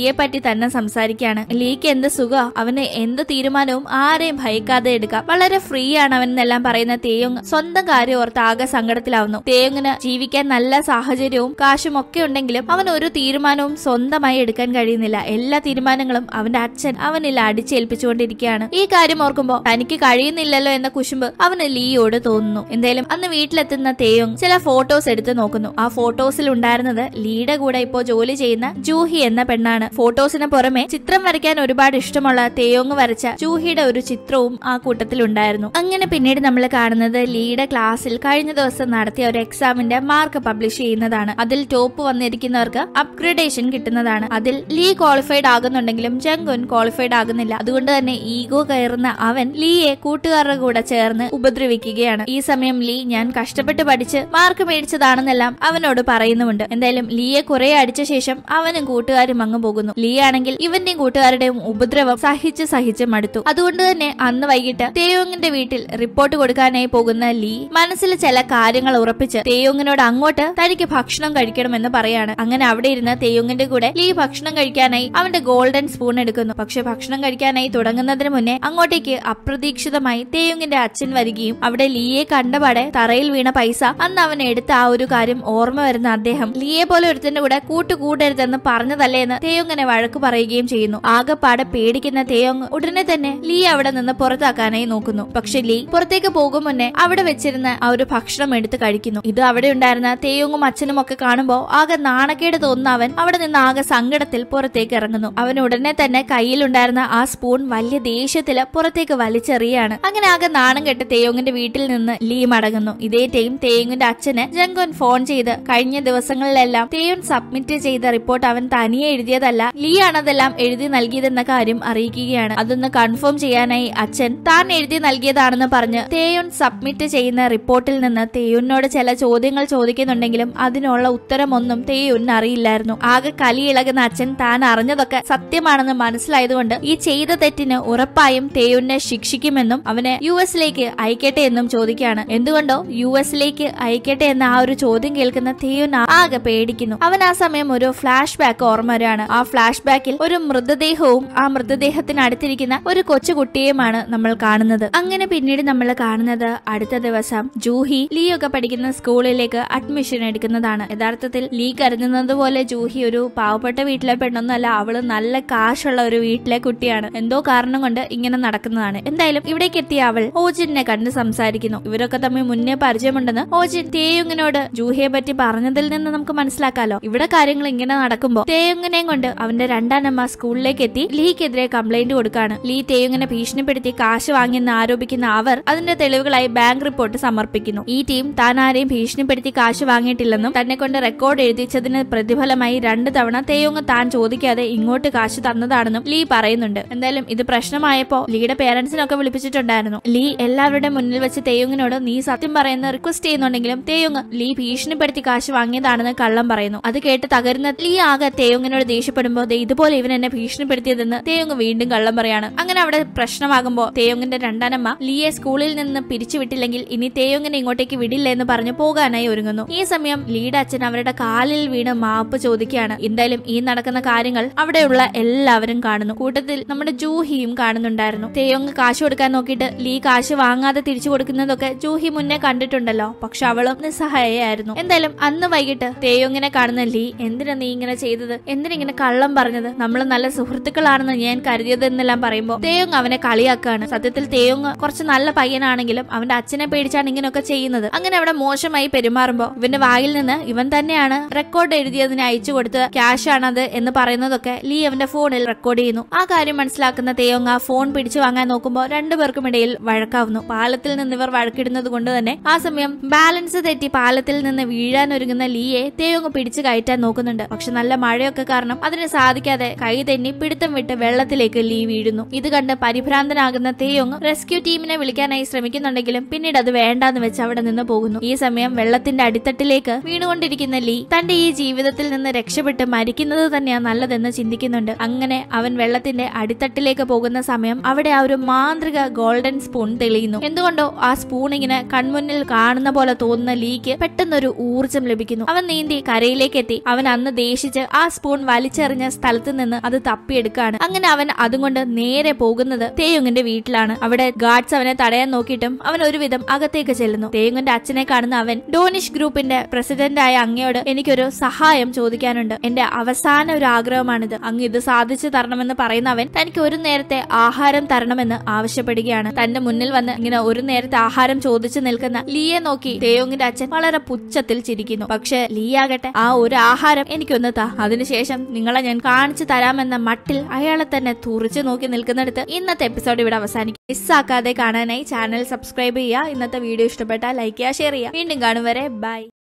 തന്നെ സംസാരിക്കുകയാണ് ലീക്ക് എന്ത് സുഖ അവന് എന്ത് തീരുമാനവും ആരെയും ഭയക്കാതെ എടുക്കാം വളരെ ഫ്രീ ആണ് അവൻ എന്നെല്ലാം പറയുന്ന തേയുങ് സ്വന്തം കാര്യം ഓർത്ത് ആകെ സങ്കടത്തിലാവുന്നു തേയുങ്ങിന് ജീവിക്കാൻ നല്ല സാഹചര്യവും കാശും ഒക്കെ ഉണ്ടെങ്കിലും അവൻ ഒരു തീരുമാനവും സ്വന്തമായി എടുക്കാൻ കഴിയുന്നില്ല എല്ലാ തീരുമാനങ്ങളും അവന്റെ അച്ഛൻ അവനിൽ അടിച്ചേൽപ്പിച്ചുകൊണ്ടിരിക്കുകയാണ് ഈ കാര്യം ഓർക്കുമ്പോൾ തനിക്ക് കഴിയുന്നില്ലല്ലോ എന്ന കുശുമ്പ് അവന് ലീയോട് തോന്നുന്നു എന്തായാലും അന്ന് വീട്ടിലെത്തുന്ന തേയോങ് ചില ഫോട്ടോസ് എടുത്ത് നോക്കുന്നു ആ ഫോട്ടോസിൽ ഉണ്ടായിരുന്നത് ലീയുടെ കൂടെ ഇപ്പോ ജോലി ചെയ്യുന്ന ജൂഹി എന്ന പെണ്ണാണ് ഫോട്ടോസിന് പുറമെ ചിത്രം വരയ്ക്കാൻ ഒരുപാട് ഇഷ്ടമുള്ള തേയോങ് വരച്ച ജൂഹിയുടെ ഒരു ചിത്രവും ആ കൂട്ടത്തിൽ ഉണ്ടായിരുന്നു അങ്ങനെ പിന്നീട് നമ്മൾ കാണുന്നത് ലീയുടെ ക്ലാസ്സിൽ കഴിഞ്ഞ ദിവസം നടത്തിയ ഒരു എക്സാമിന്റെ മാർക്ക് പബ്ലിഷ് ചെയ്യുന്നതാണ് അതിൽ ടോപ്പ് വന്നിരിക്കുന്നവർക്ക് അപ്ഗ്രഡേഷൻ കിട്ടുന്നതാണ് അതിൽ ലീ ക്വാളിഫൈഡ് ആകുന്നുണ്ടെങ്കിലും ജങ്കുൻ ക്വാളിഫൈഡ് ആകുന്നില്ല അതുകൊണ്ട് തന്നെ ഈഗോ കയറുന്ന അവൻ ലീയെ കൂട്ടുകാരുടെ കൂടെ ചേർന്ന് ഉപദ്രവിക്കുകയാണ് ഈ സമയം ലീ ഞാൻ കഷ്ടപ്പെട്ട് പഠിച്ച് മാർക്ക് മേടിച്ചതാണെന്നെല്ലാം അവനോട് പറയുന്നുമുണ്ട് എന്തായാലും ലീയെ കുറെ അടിച്ച ശേഷം അവനും കൂട്ടുകാരും അങ്ങ് പോകുന്നു ലീ ആണെങ്കിൽ ഇവന്റെയും കൂട്ടുകാരുടെയും ഉപദ്രവം സഹിച്ച് സഹിച്ച് മടുത്തു അതുകൊണ്ട് തന്നെ അന്ന് വൈകിട്ട് തേയോങ്ങിന്റെ വീട്ടിൽ റിപ്പോർട്ട് കൊടുക്കാനായി പോകുന്ന ലീ മനസ്സിൽ ചില കാര്യങ്ങൾ ഉറപ്പിച്ച് തേയോങ്ങിനോട് അങ്ങോട്ട് തനിക്ക് ഭക്ഷണം കഴിക്കണമെന്ന് പറയാണ് അങ്ങനെ അവിടെ ഇരുന്ന് തേയോങ്ങിന്റെ കൂടെ ലീ ഭക്ഷണം കഴിക്കാനായി അവന്റെ ഗോൾഡൻ സ്പൂൺ എടുക്കുന്നു പക്ഷെ ഭക്ഷണം കഴിക്കാനായി തുടങ്ങുന്നതിന് മുന്നേ അങ്ങോട്ടേക്ക് അപ്രതീക്ഷിതമായി തേയുങ്ങിന്റെ അച്ഛൻ വരികയും അവിടെ ലീയെ കണ്ടപാടെ തറയിൽ വീണ പൈസ അന്ന് അവൻ എടുത്ത ആ ഒരു കാര്യം ഓർമ്മ വരുന്ന അദ്ദേഹം ലീയെ പോലെ ഒരുത്തിന്റെ കൂടെ കൂട്ടുകൂടരുതെന്ന് പറഞ്ഞതല്ലേ എന്ന് തേയുങ്ങിനെ വഴക്ക് പറയുകയും ചെയ്യുന്നു ആകെപ്പാടെ പേടിക്കുന്ന തേയോങ് ഉടനെ തന്നെ ലീ അവിടെ നിന്ന് പുറത്താക്കാനായി നോക്കുന്നു പക്ഷെ ലീ പുറത്തേക്ക് പോകും മുന്നേ അവിടെ വെച്ചിരുന്ന ആ ഒരു ഭക്ഷണം എടുത്ത് കഴിക്കുന്നു ഇത് അവിടെ ഉണ്ടായിരുന്ന തേയോങ്ങും അച്ഛനും ഒക്കെ കാണുമ്പോൾ ആകെ നാണക്കേട് തോന്നുന്ന അവൻ അവിടെ നിന്ന് ആകെ സങ്കടത്തിൽ പുറത്തേക്ക് ഇറങ്ങുന്നു അവൻ ഉടനെ തന്നെ കയ്യിലുണ്ടായിരുന്ന ആ സ്പൂൺ വലിയ ദേഷ്യത്തില് പുറത്തേക്ക് വലിച്ചെറിയാണ് അങ്ങനെ ആകെ നാണം കെട്ട് തേയോങ്ങിന്റെ വീട്ടിൽ നിന്ന് ലീ മടങ്ങുന്നു ഇതേ ടൈം തേയുങ്ങിന്റെ അച്ഛന് ജങ്കോൻ ഫോൺ ചെയ്ത് കഴിഞ്ഞ ദിവസങ്ങളിലെല്ലാം തേയുൻ സബ്മിറ്റ് ചെയ്ത റിപ്പോർട്ട് അവൻ തനിയെ എഴുതിയതല്ല ലീ ആണതെല്ലാം എഴുതി നൽകിയതെന്ന കാര്യം അറിയിക്കുകയാണ് അതൊന്ന് കൺഫേം ചെയ്യാനായി അച്ഛൻ താൻ എഴുതി നൽകിയതാണെന്ന് പറഞ്ഞ് തേയുൻ സബ്മിറ്റ് ചെയ്യുന്ന റിപ്പോർട്ടിൽ നിന്ന് തേയുനോട് ചില ചോദ്യങ്ങൾ ചോദിക്കുന്നുണ്ടെങ്കിലും അതിനുള്ള ഉത്തരമൊന്നും തേയുന് അറിയില്ലായിരുന്നു ആകെ കലിയിളകുന്ന അച്ഛൻ താൻ അറിഞ്ഞതൊക്കെ സത്യമാണെന്ന് മനസ്സിലായതുകൊണ്ട് ഈ ചെയ്ത തെറ്റിന് ഉറപ്പായും തേയുനെ ശിക്ഷിക്കുമെന്നും അവനെ യു എസിലേക്ക് അയക്കട്ടെ എന്നും ചോദിക്കുകയാണ് എന്തുകൊണ്ടോ യു എസിലേക്ക് അയക്കട്ടെ എന്ന ആ ഒരു ചോദ്യം കേൾക്കുന്ന തേയുൻ ആകെ പേടിക്കുന്നു അവൻ ആ സമയം ഒരു ഫ്ലാഷ് ബാക്ക് ഓർമ്മ വരികയാണ് ആ ഫ്ലാഷ് ബാക്കിൽ ഒരു മൃതദേഹവും ആ മൃതദേഹത്തിന് അടുത്തിരിക്കുന്ന ഒരു കൊച്ചുകുട്ടിയുമാണ് നമ്മൾ കാണുന്നത് അങ്ങനെ പിന്നീട് നമ്മൾ കാണുന്നത് അടുത്ത ദിവസം ജൂഹി ലീ ഒക്കെ പഠിക്കുന്ന സ്കൂളിലേക്ക് അഡ്മിഷൻ എടുക്കുന്നതാണ് യഥാർത്ഥത്തിൽ ലീ കരുതുന്നത് പോലെ ജൂഹി ഒരു പാവപ്പെട്ട വീട്ടിലെ പെണ്ണൊന്നല്ല അവള് നല്ല കാശുള്ള ഒരു വീട്ടിലെ കുട്ടിയാണ് എന്തോ കാരണം കൊണ്ട് ഇങ്ങനെ നടക്കുന്നതാണ് എന്തായാലും ഇവിടേക്ക് എത്തിയ അവൾ ഓജിനെ കണ്ട് സംസാരിക്കുന്നു ഇവരൊക്കെ തമ്മിൽ മുന്നേ പരിചയമുണ്ടെന്ന് ഓജിൻ തേയുങ്ങിനോട് ജൂഹിയെ പറ്റി പറഞ്ഞതിൽ നിന്ന് നമുക്ക് മനസ്സിലാക്കാലോ ഇവിടെ കാര്യങ്ങൾ ഇങ്ങനെ നടക്കുമ്പോൾ തേയുങ്ങിനെയും കൊണ്ട് അവന്റെ രണ്ടാനമ്മ സ്കൂളിലേക്ക് എത്തി ലീക്കെതിരെ കംപ്ലൈന്റ് കൊടുക്കാണ് ലീ തേയുങ്ങിനെ ഭീഷണിപ്പെടുത്തി കാശ് വാങ്ങിയെന്ന് ആരോപിക്കുന്ന അവർ അതിന്റെ തെളിവുകളായി ബാങ്ക് റിപ്പോർട്ട് സമർപ്പിക്കുന്നു ഈ ടീം താൻ ആരെയും ഭീഷണിപ്പെടുത്തി കാശ് വാങ്ങിയിട്ടില്ലെന്നും തന്നെ കൊണ്ട് റെക്കോർഡ് എഴുതിച്ചതിന് പ്രതിഫലമായി രണ്ടു തവണ തേയുങ്ങ് താൻ ചോദിക്കാതെ ഇങ്ങോട്ട് കാശ് തന്നതാണെന്നും ലീ പറയുന്നുണ്ട് എന്തായാലും ഇത് പ്രശ്നമായപ്പോ ലീയുടെ പേരൻസിനൊക്കെ വിളിപ്പിച്ചിട്ടുണ്ടായിരുന്നു ലീ എല്ലാവരുടെ മുന്നിൽ വെച്ച് തേയുങ്ങിനോട് നീ സത്യം പറയുന്ന റിക്വസ്റ്റ് ചെയ്യുന്നുണ്ടെങ്കിലും തേയുങ് ലീ ഭീഷണിപ്പെടുത്തി കാശ് വാങ്ങിയതാണെന്ന് കള്ളം പറയുന്നു അത് കേട്ട് തകരുന്ന ലീ ആകെ തേയുങ്ങിനോട് ദേഷ്യപ്പെടുമ്പോ ദേ ഇതുപോലെ ഇവൻ എന്നെ ഭീഷണിപ്പെടുത്തിയതെന്ന് തേയുങ് വീണ്ടും കള്ളം പറയാണ് അങ്ങനെ അവിടെ പ്രശ്നമാകുമ്പോ തേയുങ്ങിന്റെ രണ്ടാനമ്മ ലീയെ സ്കൂളിൽ നിന്ന് പിരിച്ചുവിട്ടില്ലെങ്കിൽ ഇനി തേയുങ്ങിനെ ഇങ്ങോട്ടേക്ക് വിടില്ല എന്ന് പറഞ്ഞ് പോകാനായി ഒരുങ്ങുന്നു ഈ സമയം ലീയുടെ അച്ഛൻ അവരുടെ കാലിൽ വീണ് മാപ്പ് ചോദിക്കുകയാണ് എന്തായാലും ഈ നടക്കുന്ന കാര്യങ്ങൾ അവിടെയുള്ള എല്ലാവരും കാണുന്നു കൂട്ടത്തിൽ നമ്മുടെ ജൂഹിയും കാണുന്നുണ്ടായിരുന്നു തേയോങ് കാശ് കൊടുക്കാൻ നോക്കിയിട്ട് ലീ കാശ് വാങ്ങാതെ തിരിച്ചു കൊടുക്കുന്നതൊക്കെ ജൂഹി മുന്നേ കണ്ടിട്ടുണ്ടല്ലോ പക്ഷെ അവളും നിസ്സഹായയായിരുന്നു എന്തായാലും അന്ന് വൈകിട്ട് തേയോങ്ങിനെ കാണുന്ന ലീ എന്തിനാ നീ ഇങ്ങനെ ചെയ്തത് എന്തിനിങ്ങനെ കള്ളം പറഞ്ഞത് നമ്മൾ നല്ല സുഹൃത്തുക്കളാണെന്ന് ഞാൻ കരുതിയത് എന്നെല്ലാം പറയുമ്പോൾ തേയോങ് അവനെ കളിയാക്കാണ് സത്യത്തിൽ തേയോങ് കുറച്ച് നല്ല പയ്യനാണെങ്കിലും അവന്റെ അച്ഛനെ പേടിച്ചാണ് ഇങ്ങനെയൊക്കെ ചെയ്യുന്നത് അങ്ങനെ അവിടെ മോശമായി പെരുമാറുമ്പോൾ ഇവന്റെ വായിൽ നിന്ന് ഇവൻ തന്നെയാണ് റെക്കോർഡ് എഴുതിയതിന് അയച്ചു കൊടുത്ത ക്യാഷ് ആണത് എന്ന് പറയുന്നതൊക്കെ ലീ അവന്റെ ഫോണിൽ റെക്കോർഡ് ചെയ്യുന്നു ആ കാര്യം മനസ്സിലാക്കുന്ന തേയോങ് ആ ഫോൺ പിടിച്ചു വാങ്ങാൻ നോക്കുമ്പോൾ രണ്ടുപേർക്കും ഇടയിൽ വഴക്കാവുന്നു പാലത്തിൽ നിന്ന് ഇവർ വഴക്കിടുന്നത് കൊണ്ട് തന്നെ ആ സമയം ബാലൻസ് തെറ്റി പാലത്തിൽ നിന്ന് വീഴാൻ ഒരുങ്ങുന്ന ലീയെ തേയോങ് പിടിച്ചു കയറ്റാൻ നോക്കുന്നുണ്ട് പക്ഷെ നല്ല മഴയൊക്കെ കാരണം അതിന് സാധിക്കാതെ കൈ തെന്നി പിടുത്തം വിട്ട് വെള്ളത്തിലേക്ക് ലീ വീഴുന്നു ഇത് കണ്ട് പരിഭ്രാന്തനാകുന്ന തേയോങ് റെസ്ക്യൂ ടീമിനെ വിളിക്കാനായി ശ്രമിക്കുന്നുണ്ടെങ്കിലും പിന്നീട് അത് വേണ്ടാന്ന് വെച്ച് അവിടെ നിന്ന് പോകുന്നു ഈ സമയം വെള്ളത്തിന്റെ അടിത്തട്ടിലേക്ക് വീണുകൊണ്ടിരിക്കുന്ന ലീ തന്റെ ഈ ജീവിതത്തിൽ നിന്ന് രക്ഷപ്പെട്ട് മരിക്കുന്നത് തന്നെയാ നല്ലതെന്ന് ചിന്തിക്കുന്നുണ്ട് അങ്ങനെ അവൻ വെള്ളത്തിന്റെ അടിത്തട്ടിലേക്ക് പോകുന്ന സമയം അവിടെ ആ ഒരു മാന്ത്രിക ഗോൾഡൻ സ്പൂൺ തെളിയുന്നു എന്തുകൊണ്ടോ ആ സ്പൂൺ ഇങ്ങനെ കൺമുന്നിൽ കാണുന്ന പോലെ തോന്നുന്ന ലീക്ക് പെട്ടെന്നൊരു ഊർജം ലഭിക്കുന്നു അവൻ നീന്തി കരയിലേക്ക് എത്തി അവൻ അന്ന് ദേഷിച്ച് ആ സ്പൂൺ വലിച്ചെറിഞ്ഞ സ്ഥലത്ത് സ്ഥലത്ത് നിന്ന് അത് തപ്പിയെടുക്കാണ് അങ്ങനെ അവൻ അതും കൊണ്ട് നേരെ പോകുന്നത് തേയുങ്ങിന്റെ വീട്ടിലാണ് അവിടെ ഗാർഡ്സ് അവനെ തടയാൻ നോക്കിയിട്ടും അവൻ ഒരുവിധം അകത്തേക്ക് ചെല്ലുന്നു തേയുങ്ങിന്റെ അച്ഛനെ കാണുന്ന അവൻ ഡോണിഷ് ഗ്രൂപ്പിന്റെ പ്രസിഡന്റായ അങ്ങയോട് എനിക്കൊരു സഹായം ചോദിക്കാനുണ്ട് എന്റെ അവസാന ഒരു ആഗ്രഹമാണിത് അങ്ങ് ഇത് സാധിച്ചു തരണമെന്ന് പറയുന്ന അവൻ തനിക്ക് ഒരു നേരത്തെ ആഹാരം തരണമെന്ന് ആവശ്യപ്പെടുകയാണ് തന്റെ മുന്നിൽ വന്ന് ഇങ്ങനെ ഒരു നേരത്തെ ആഹാരം ചോദിച്ചു നിൽക്കുന്ന ലീയെ നോക്കി തേയോങ്ങിന്റെ അച്ഛൻ വളരെ പുച്ഛത്തിൽ ചിരിക്കുന്നു പക്ഷെ ലീ ആകട്ടെ ആ ഒരു ആഹാരം എനിക്കൊന്ന് താ അതിനുശേഷം നിങ്ങളെ ഞാൻ കാണിച്ചു തരാമെന്ന മട്ടിൽ അയാളെ തന്നെ തുറിച്ചു നോക്കി നിൽക്കുന്നിടത്ത് ഇന്നത്തെ എപ്പിസോഡ് ഇവിടെ അവസാനിക്കും മിസ്സാക്കാതെ കാണാനായി ചാനൽ സബ്സ്ക്രൈബ് ചെയ്യുക ഇന്നത്തെ വീഡിയോ ഇഷ്ടപ്പെട്ടാൽ ലൈക്ക് ചെയ്യുക ഷെയർ ചെയ്യുക വീണ്ടും കാണും വരെ ബൈ